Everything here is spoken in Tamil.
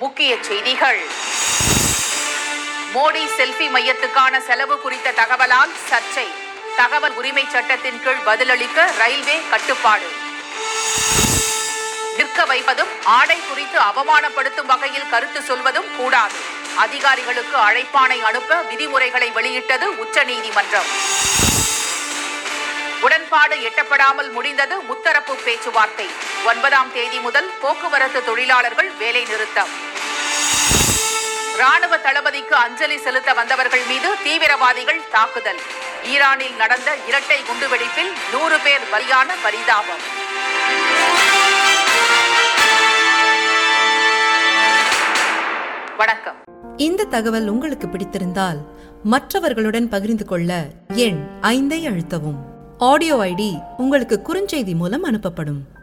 முக்கிய செய்திகள் மோடி செல்ஃபி மையத்துக்கான செலவு குறித்த தகவலால் சர்ச்சை தகவல் உரிமை சட்டத்தின் கீழ் பதிலளிக்க ரயில்வே கட்டுப்பாடு நிற்க வைப்பதும் ஆடை குறித்து அவமானப்படுத்தும் வகையில் கருத்து சொல்வதும் கூடாது அதிகாரிகளுக்கு அழைப்பாணை அனுப்ப விதிமுறைகளை வெளியிட்டது உச்சநீதிமன்றம் உடன்பாடு எட்டப்படாமல் முடிந்தது முத்தரப்பு பேச்சுவார்த்தை ஒன்பதாம் தேதி முதல் போக்குவரத்து தொழிலாளர்கள் வேலை நிறுத்தம் ராணுவ தளபதிக்கு அஞ்சலி செலுத்த வந்தவர்கள் மீது தீவிரவாதிகள் தாக்குதல் ஈரானில் நடந்த இரட்டை குண்டுவெடிப்பில் நூறு பேர் பலியான பரிதாபம் வணக்கம் இந்த தகவல் உங்களுக்கு பிடித்திருந்தால் மற்றவர்களுடன் பகிர்ந்து கொள்ள எண் ஐந்தை அழுத்தவும் ஆடியோ ஐடி உங்களுக்கு குறுஞ்செய்தி மூலம் அனுப்பப்படும்